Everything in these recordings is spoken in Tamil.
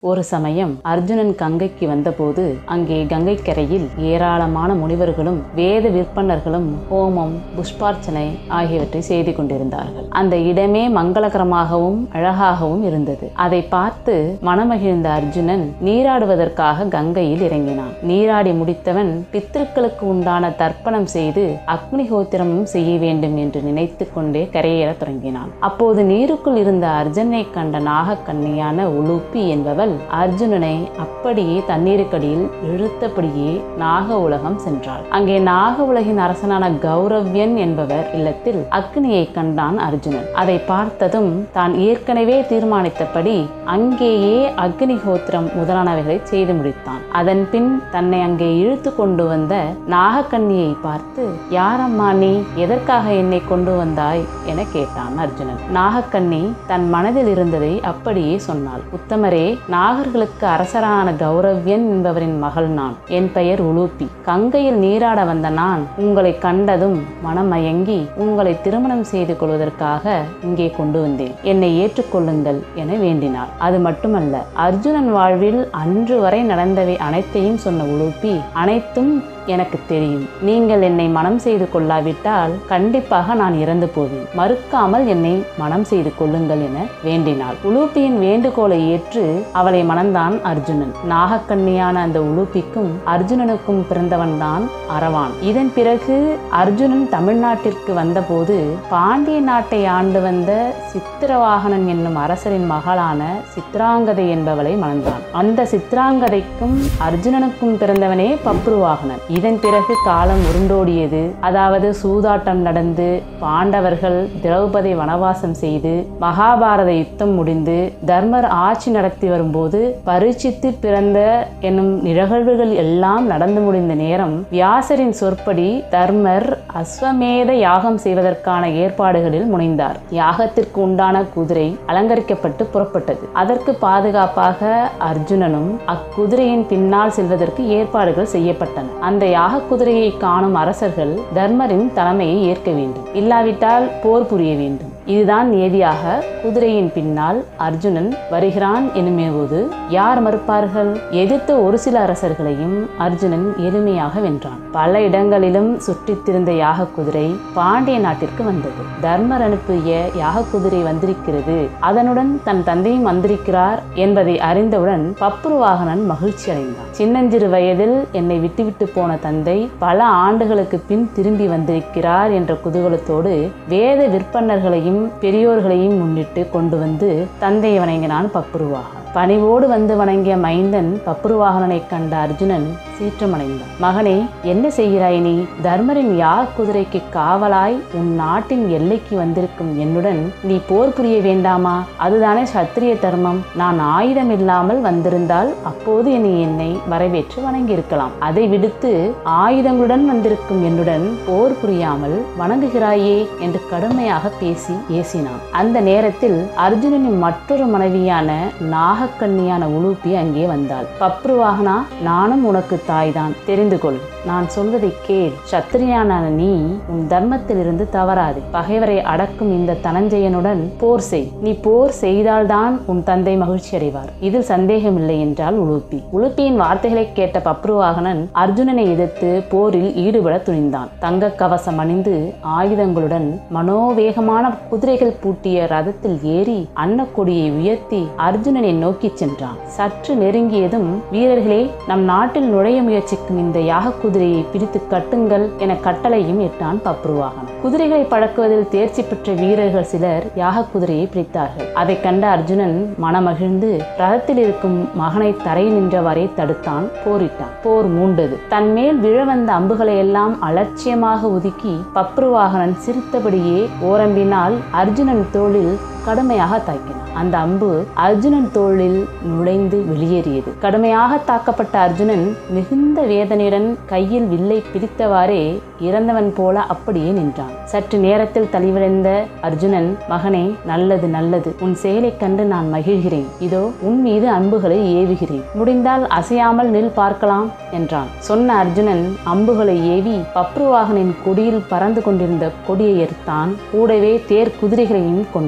ஒரு சமயம் அர்ஜுனன் கங்கைக்கு வந்தபோது அங்கே கங்கை கரையில் ஏராளமான முனிவர்களும் வேத விற்பனர்களும் ஹோமம் புஷ்பார்ச்சனை ஆகியவற்றை செய்து கொண்டிருந்தார்கள் அந்த இடமே மங்களகரமாகவும் அழகாகவும் இருந்தது அதை பார்த்து மனமகிழ்ந்த அர்ஜுனன் நீராடுவதற்காக கங்கையில் இறங்கினான் நீராடி முடித்தவன் பித்திருக்களுக்கு உண்டான தர்ப்பணம் செய்து அக்னிஹோத்திரமும் செய்ய வேண்டும் என்று நினைத்து கொண்டே கரையேறத் தொடங்கினான் அப்போது நீருக்குள் இருந்த அர்ஜுனை கண்ட நாகக்கண்ணியான உலுப்பி என்பவள் அர்ஜுனனை அப்படியே தண்ணீருக்கடியில் இழுத்தபடியே நாக உலகம் சென்றாள் அங்கே நாக உலகின் அரசனான கௌரவ்யன் என்பவர் இல்லத்தில் அக்னியை கண்டான் அர்ஜுனன் அதை பார்த்ததும் தான் ஏற்கனவே தீர்மானித்தபடி அங்கேயே அக்னிஹோத்திரம் முதலானவைகளை செய்து முடித்தான் அதன் பின் தன்னை அங்கே இழுத்து கொண்டு வந்த நாகக்கண்ணியை பார்த்து யாரம்மா நீ எதற்காக என்னை கொண்டு வந்தாய் என கேட்டான் அர்ஜுனன் நாகக்கண்ணி தன் மனதில் இருந்ததை அப்படியே சொன்னாள் உத்தமரே நாகர்களுக்கு அரசரான கௌரவ்யன் என்பவரின் மகள் நான் என் பெயர் உலூப்பி கங்கையில் நீராட வந்த நான் உங்களை கண்டதும் மனமயங்கி உங்களை திருமணம் செய்து கொள்வதற்காக இங்கே கொண்டு வந்தேன் என்னை ஏற்றுக்கொள்ளுங்கள் என வேண்டினார் அது மட்டுமல்ல அர்ஜுனன் வாழ்வில் அன்று வரை நடந்தவை அனைத்தையும் சொன்ன உலுப்பி அனைத்தும் எனக்கு தெரியும் நீங்கள் என்னை மனம் செய்து கொள்ளாவிட்டால் கண்டிப்பாக நான் இறந்து போவேன் மறுக்காமல் என்னை மனம் செய்து கொள்ளுங்கள் என வேண்டினாள் உலூப்பியின் வேண்டுகோளை ஏற்று அவளை மணந்தான் அர்ஜுனன் நாகக்கண்ணியான அந்த உலூப்பிக்கும் அர்ஜுனனுக்கும் பிறந்தவன்தான் அரவான் இதன் பிறகு அர்ஜுனன் தமிழ்நாட்டிற்கு வந்தபோது பாண்டிய நாட்டை ஆண்டு வந்த சித்திரவாகனன் என்னும் அரசரின் மகளான சித்ராங்கதை என்பவளை மணந்தான் அந்த சித்ராங்கதைக்கும் அர்ஜுனனுக்கும் பிறந்தவனே பப்ருவாகனன் இதன் பிறகு காலம் உருண்டோடியது அதாவது சூதாட்டம் நடந்து பாண்டவர்கள் திரௌபதி வனவாசம் செய்து மகாபாரத யுத்தம் முடிந்து தர்மர் ஆட்சி நடத்தி வரும்போது பரீட்சித்து பிறந்த என்னும் நிகழ்வுகள் எல்லாம் நடந்து முடிந்த நேரம் வியாசரின் சொற்படி தர்மர் அஸ்வமேத யாகம் செய்வதற்கான ஏற்பாடுகளில் முனைந்தார் யாகத்திற்கு உண்டான குதிரை அலங்கரிக்கப்பட்டு புறப்பட்டது அதற்கு பாதுகாப்பாக அர்ஜுனனும் அக்குதிரையின் பின்னால் செல்வதற்கு ஏற்பாடுகள் செய்யப்பட்டன அந்த யாக குதிரையை காணும் அரசர்கள் தர்மரின் தலைமையை ஏற்க வேண்டும் இல்லாவிட்டால் போர் புரிய வேண்டும் இதுதான் நியதியாக குதிரையின் பின்னால் அர்ஜுனன் வருகிறான் எனும்போது யார் மறுப்பார்கள் எதிர்த்த ஒரு சில அரசர்களையும் அர்ஜுனன் எளிமையாக வென்றான் பல இடங்களிலும் சுற்றித் திரிந்த யாக குதிரை பாண்டிய நாட்டிற்கு வந்தது தர்மர் அனுப்பிய யாக குதிரை வந்திருக்கிறது அதனுடன் தன் தந்தையும் வந்திருக்கிறார் என்பதை அறிந்தவுடன் பப்ருவாகனன் மகிழ்ச்சி அடைந்தான் சின்னஞ்சிறு வயதில் என்னை விட்டுவிட்டு போன தந்தை பல ஆண்டுகளுக்கு பின் திரும்பி வந்திருக்கிறார் என்ற குதூகலத்தோடு வேத விற்பனர்களையும் பெரியோர்களையும் முன்னிட்டு கொண்டு வந்து தந்தையை வணங்கினான் பப்ருவாகன் பணிவோடு வந்து வணங்கிய மைந்தன் பப்ருவாகனனை கண்ட அர்ஜுனன் சீற்றமடைந்தான் மகனே என்ன செய்கிறாய் நீ தர்மரின் யா குதிரைக்கு காவலாய் உன் நாட்டின் எல்லைக்கு வந்திருக்கும் என்னுடன் நீ போர் புரிய வேண்டாமா அதுதானே சத்திரிய தர்மம் நான் ஆயுதம் இல்லாமல் வந்திருந்தால் அப்போது நீ என்னை வரவேற்று வணங்கியிருக்கலாம் அதை விடுத்து ஆயுதங்களுடன் வந்திருக்கும் என்னுடன் போர் புரியாமல் வணங்குகிறாயே என்று கடுமையாக பேசி ஏசினான் அந்த நேரத்தில் அர்ஜுனனின் மற்றொரு மனைவியான நாகக்கண்ணியான உலூப்பி அங்கே வந்தாள் பப்ருவாகனா நானும் உனக்கு தாய்தான் தெரிந்து கொள் நான் சொல்வதை கேள் சத்திரியான நீ உன் தர்மத்திலிருந்து தவறாது பகைவரை அடக்கும் இந்த தனஞ்சயனுடன் போர் செய் நீ போர் செய்தால்தான் உன் தந்தை மகிழ்ச்சி அடைவார் இதில் சந்தேகமில்லை என்றால் உலுப்பி உலுப்பியின் வார்த்தைகளை கேட்ட பப்ருவாகனன் அர்ஜுனனை எதிர்த்து போரில் ஈடுபட துணிந்தான் தங்க கவசம் அணிந்து ஆயுதங்களுடன் மனோவேகமான குதிரைகள் பூட்டிய ரதத்தில் ஏறி அன்னக்கொடியை உயர்த்தி அர்ஜுனனை நோக்கிச் சென்றான் சற்று நெருங்கியதும் வீரர்களே நம் நாட்டில் நுழைய முயற்சிக்கும் இந்த யாக குதிரையை பிடித்து கட்டுங்கள் என கட்டளையும் இட்டான் பப்ருவாகன் குதிரைகளை பழக்குவதில் தேர்ச்சி பெற்ற வீரர்கள் சிலர் யாக குதிரையை பிடித்தார்கள் அதை கண்ட அர்ஜுனன் மனமகிழ்ந்து ரதத்தில் இருக்கும் மகனை தரையில் நின்றவாறே தடுத்தான் போரிட்டான் போர் மூண்டது தன் மேல் விழ வந்த அம்புகளை எல்லாம் அலட்சியமாக ஒதுக்கி பப்ருவாகனன் சிரித்தபடியே ஓரம்பினால் அர்ஜுனன் தோளில் கடுமையாக தாக்கினான் அந்த அம்பு அர்ஜுனன் தோளில் நுழைந்து வெளியேறியது கடுமையாக தாக்கப்பட்ட அர்ஜுனன் மிகுந்த வேதனையுடன் கையில் வில்லை பிடித்தவாறே இறந்தவன் போல அப்படியே நின்றான் சற்று நேரத்தில் தலிவிழந்த அர்ஜுனன் மகனே நல்லது நல்லது உன் செயலைக் கண்டு நான் மகிழ்கிறேன் இதோ உன் மீது அம்புகளை ஏவுகிறேன் முடிந்தால் அசையாமல் நில் பார்க்கலாம் என்றான் சொன்ன அர்ஜுனன் அம்புகளை ஏவி பப்ருவாகனின் கொடியில் பறந்து கொண்டிருந்த கொடியை எரித்தான் கூடவே தேர் குதிரைகளையும் கொன்றான்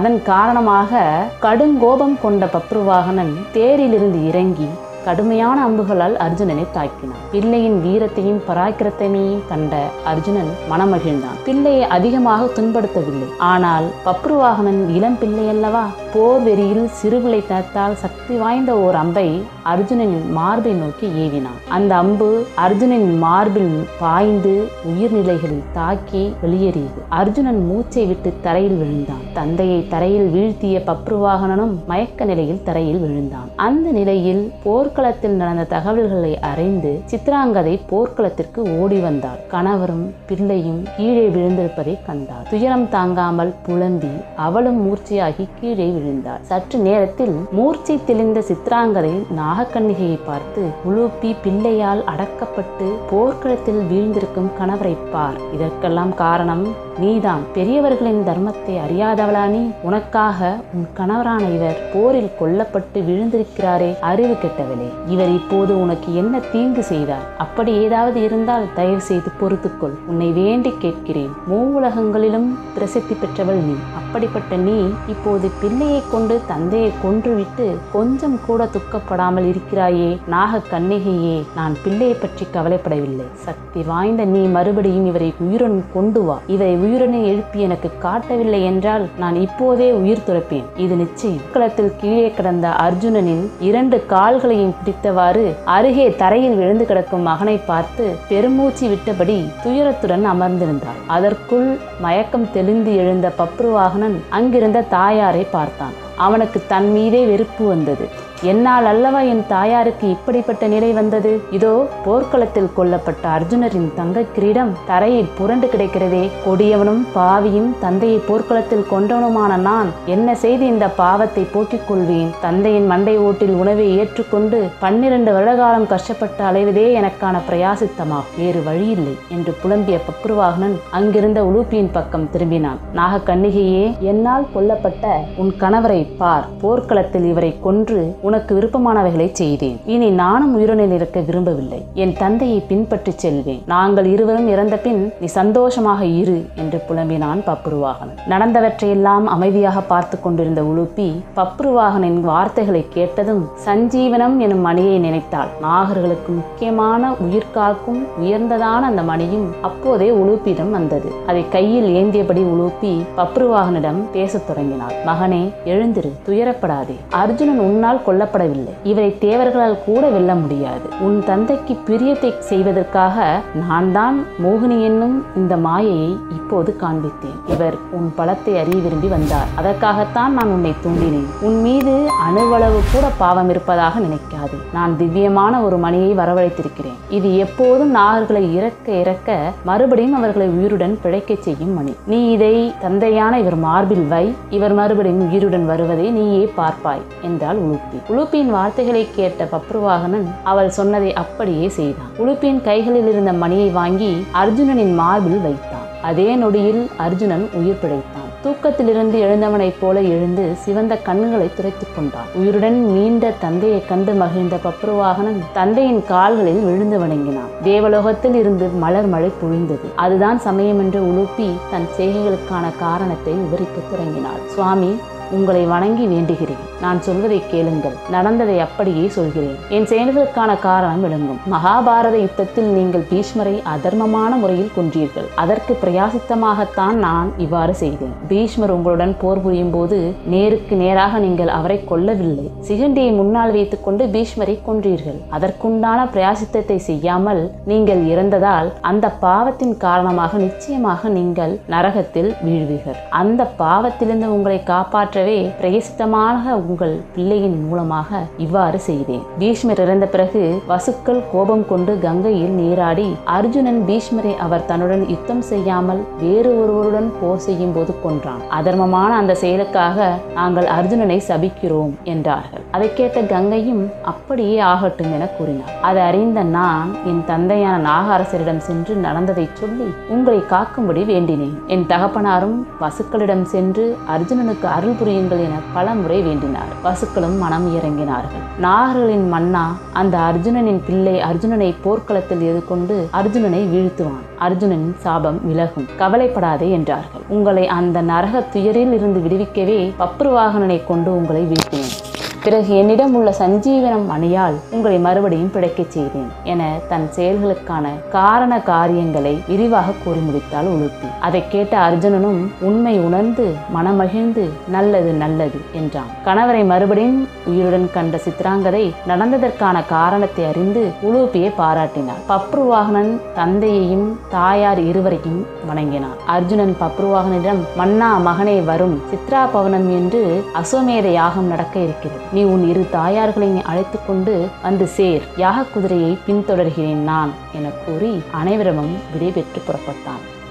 அதன் காரணமாக கடுங்கோபம் கொண்ட பப்ருவாகனன் தேரிலிருந்து இறங்கி கடுமையான அம்புகளால் அர்ஜுனனை தாக்கினான் பிள்ளையின் வீரத்தையும் பராக்கிரத்தையும் கண்ட அர்ஜுனன் மனமகிழ்ந்தான் பிள்ளையை அதிகமாக துன்படுத்தவில்லை ஆனால் பப்ருவாகனன் இளம் பிள்ளை அல்லவா போர் வெறியில் சிறுபிள்ளை தனத்தால் சக்தி வாய்ந்த ஓர் அம்பை அர்ஜுனனின் மார்பை நோக்கி ஏவினான் அந்த அம்பு அர்ஜுனனின் மார்பில் பாய்ந்து உயிர்நிலைகளில் தாக்கி வெளியேறியது அர்ஜுனன் மூச்சை விட்டு தரையில் விழுந்தான் தந்தையை தரையில் வீழ்த்திய பப்ருவாகனனும் மயக்க நிலையில் தரையில் விழுந்தான் அந்த நிலையில் போர்க்களத்தில் நடந்த தகவல்களை அறிந்து சித்ராங்கதை போர்க்களத்திற்கு ஓடி வந்தாள் கணவரும் பிள்ளையும் கீழே விழுந்திருப்பதை கண்டார் துயரம் தாங்காமல் புலம்பி அவளும் மூர்ச்சையாகி கீழே விழுந்தாள் சற்று நேரத்தில் மூர்ச்சை தெளிந்த சித்ராங்கதை நாகக்கண்ணிகையை பார்த்து உலுப்பி பிள்ளையால் அடக்கப்பட்டு போர்க்களத்தில் வீழ்ந்திருக்கும் கணவரை பார் இதற்கெல்லாம் காரணம் நீதான் பெரியவர்களின் தர்மத்தை அறியாதவளா நீ உனக்காக உன் கணவரான இவர் போரில் கொல்லப்பட்டு விழுந்திருக்கிறாரே அறிவு கெட்டவளே இவர் இப்போது உனக்கு என்ன தீங்கு செய்தார் அப்படி ஏதாவது இருந்தால் தயவு செய்து பொறுத்துக்கொள் உன்னை வேண்டி கேட்கிறேன் மூவுலகங்களிலும் பிரசித்தி பெற்றவள் நீ அப்படிப்பட்ட நீ இப்போது பிள்ளையை கொண்டு தந்தையை கொன்றுவிட்டு கொஞ்சம் கூட துக்கப்படாமல் இருக்கிறாயே நாக கன்னிகையே நான் பிள்ளையை பற்றி கவலைப்படவில்லை சக்தி வாய்ந்த நீ மறுபடியும் இவரை உயிருடன் கொண்டு வா இவரை உயிருடனே எழுப்பி எனக்கு காட்டவில்லை என்றால் நான் இப்போதே உயிர் துறப்பேன் இது நிச்சயம் களத்தில் கீழே கிடந்த அர்ஜுனனின் இரண்டு கால்களையும் பிடித்தவாறு அருகே தரையில் விழுந்து கிடக்கும் மகனை பார்த்து பெருமூச்சு விட்டபடி துயரத்துடன் அமர்ந்திருந்தாள் அதற்குள் மயக்கம் தெளிந்து எழுந்த பப்ருவாகனன் அங்கிருந்த தாயாரை பார்த்தான் அவனுக்கு தன் மீதே வெறுப்பு வந்தது என்னால் அல்லவா என் தாயாருக்கு இப்படிப்பட்ட நிலை வந்தது இதோ போர்க்களத்தில் கொல்லப்பட்ட அர்ஜுனரின் தங்க கிரீடம் தரையில் புரண்டு கிடக்கிறதே கொடியவனும் பாவியும் தந்தையை போர்க்களத்தில் கொண்டவனுமான நான் என்ன செய்து இந்த பாவத்தை போக்கிக் கொள்வேன் தந்தையின் மண்டை ஓட்டில் உணவை ஏற்றுக்கொண்டு பன்னிரண்டு வருடகாலம் கஷ்டப்பட்டு அலைவதே எனக்கான பிரயாசித்தமாகும் வேறு வழியில்லை என்று புலம்பிய பப்ருவாகனன் அங்கிருந்த உலூப்பியின் பக்கம் திரும்பினான் நாக கன்னிகையே என்னால் கொல்லப்பட்ட உன் கணவரை பார் போர்க்களத்தில் இவரை கொன்று உனக்கு விருப்பமானவைகளை செய்தேன் இனி நானும் உயிருடன் இருக்க விரும்பவில்லை என் தந்தையை பின்பற்றி செல்வேன் நாங்கள் இருவரும் இறந்த பின் நீ சந்தோஷமாக இரு என்று புலம்பினான் பப்ருவாகனன் நடந்தவற்றையெல்லாம் அமைதியாக பார்த்து கொண்டிருந்த உலுப்பி பப்ருவாகனின் வார்த்தைகளை கேட்டதும் சஞ்சீவனம் எனும் மணியை நினைத்தாள் நாகர்களுக்கு முக்கியமான உயிர்காக்கும் உயர்ந்ததான அந்த மணியும் அப்போதே உலுப்பிடம் வந்தது அதை கையில் ஏந்தியபடி உலுப்பி பப்ருவாகனிடம் பேசத் தொடங்கினாள் மகனே எழுந்திரு துயரப்படாதே அர்ஜுனன் உன்னால் கொல்லப்படவில்லை இவரை தேவர்களால் கூட வெல்ல முடியாது உன் தந்தைக்கு பிரியத்தை செய்வதற்காக நான் தான் மோகினி என்னும் இந்த மாயையை இப்போது காண்பித்தேன் இவர் உன் பலத்தை அறிய விரும்பி வந்தார் அதற்காகத்தான் நான் உன்னை தூண்டினேன் உன் மீது அணுவளவு கூட பாவம் இருப்பதாக நினைக்காது நான் திவ்யமான ஒரு மணியை வரவழைத்திருக்கிறேன் இது எப்போதும் நாகர்களை இறக்க இறக்க மறுபடியும் அவர்களை உயிருடன் பிழைக்கச் செய்யும் மணி நீ இதை தந்தையான இவர் மார்பில் வை இவர் மறுபடியும் உயிருடன் வருவதை நீயே பார்ப்பாய் என்றாள் உலுப்பி உலுப்பியின் வார்த்தைகளை கேட்ட பப்ருவாகனன் அவள் சொன்னதை அப்படியே செய்தான் உலுப்பியின் கைகளில் இருந்த மணியை வாங்கி அர்ஜுனனின் மார்பில் வைத்தான் அதே நொடியில் அர்ஜுனன் உயிர் பிழைத்தான் தூக்கத்திலிருந்து எழுந்தவனைப் போல எழுந்து சிவந்த கண்களை துரைத்துக் கொண்டான் உயிருடன் மீண்ட தந்தையைக் கண்டு மகிழ்ந்த பப்ருவாகனன் தந்தையின் கால்களில் விழுந்து வணங்கினான் தேவலோகத்தில் இருந்து மலர் மழை பொழிந்தது அதுதான் சமயம் என்று உலுப்பி தன் செய்கைகளுக்கான காரணத்தை விவரிக்கத் தொடங்கினாள் சுவாமி உங்களை வணங்கி வேண்டுகிறேன் நான் சொல்வதை கேளுங்கள் நடந்ததை அப்படியே சொல்கிறேன் என் செயல்களுக்கான காரணம் விளங்கும் மகாபாரத யுத்தத்தில் நீங்கள் பீஷ்மரை அதர்மமான முறையில் கொன்றீர்கள் அதற்கு பிரயாசித்தமாகத்தான் நான் இவ்வாறு செய்தேன் பீஷ்மர் உங்களுடன் போர் புரியும் போது நேருக்கு நேராக நீங்கள் அவரை கொல்லவில்லை சிகண்டியை முன்னால் வைத்துக்கொண்டு பீஷ்மரை கொன்றீர்கள் அதற்குண்டான பிரயாசித்தத்தை செய்யாமல் நீங்கள் இறந்ததால் அந்த பாவத்தின் காரணமாக நிச்சயமாக நீங்கள் நரகத்தில் வீழ்வீர்கள் அந்த பாவத்திலிருந்து உங்களை காப்பாற்றவே பிரயசித்தமாக உங்கள் பிள்ளையின் மூலமாக இவ்வாறு செய்தேன் பீஷ்மர் இறந்த பிறகு வசுக்கள் கோபம் கொண்டு கங்கையில் நீராடி அர்ஜுனன் பீஷ்மரை அவர் தன்னுடன் யுத்தம் செய்யாமல் வேறு ஒருவருடன் போர் செய்யும் போது கொன்றான் அதர்மமான அந்த செயலுக்காக நாங்கள் அர்ஜுனனை சபிக்கிறோம் என்றார்கள் அதை கேட்ட கங்கையும் அப்படியே ஆகட்டும் என கூறினார் அதை அறிந்த நான் என் தந்தையான நாகரசரிடம் சென்று நடந்ததை சொல்லி உங்களை காக்கும்படி வேண்டினேன் என் தகப்பனாரும் வசுக்களிடம் சென்று அர்ஜுனனுக்கு அருள் புரியுங்கள் என பலமுறை வேண்டினார் பசுக்களும் மனம் இறங்கினார்கள் நாகர்களின் மன்னா அந்த அர்ஜுனனின் பிள்ளை அர்ஜுனனை போர்க்களத்தில் எதிர்கொண்டு அர்ஜுனனை வீழ்த்துவான் அர்ஜுனனின் சாபம் விலகும் கவலைப்படாதே என்றார்கள் உங்களை அந்த நரக துயரில் இருந்து விடுவிக்கவே பப்ருவாகனனை கொண்டு உங்களை வீழ்த்தினேன் பிறகு என்னிடம் உள்ள சஞ்சீவனம் அணியால் உங்களை மறுபடியும் பிழைக்கச் செய்தேன் என தன் செயல்களுக்கான காரண காரியங்களை விரிவாக கூறி முடித்தாள் உளுத்தி அதை கேட்ட அர்ஜுனனும் உண்மை உணர்ந்து மனமகிழ்ந்து நல்லது நல்லது என்றான் கணவரை மறுபடியும் உயிருடன் கண்ட சித்ராங்கதை நடந்ததற்கான காரணத்தை அறிந்து உலூப்பியை பாராட்டினார் பப்ருவாகனன் தந்தையையும் தாயார் இருவரையும் வணங்கினான் அர்ஜுனன் பப்ருவாகனிடம் மன்னா மகனே வரும் சித்ரா பவனம் என்று அஸ்வமேத யாகம் நடக்க இருக்கிறது நீ உன் இரு தாயார்களையும் அழைத்து கொண்டு வந்து சேர் யாக குதிரையை பின்தொடர்கிறேன் நான் என கூறி அனைவரிடமும் விடைபெற்று புறப்பட்டான்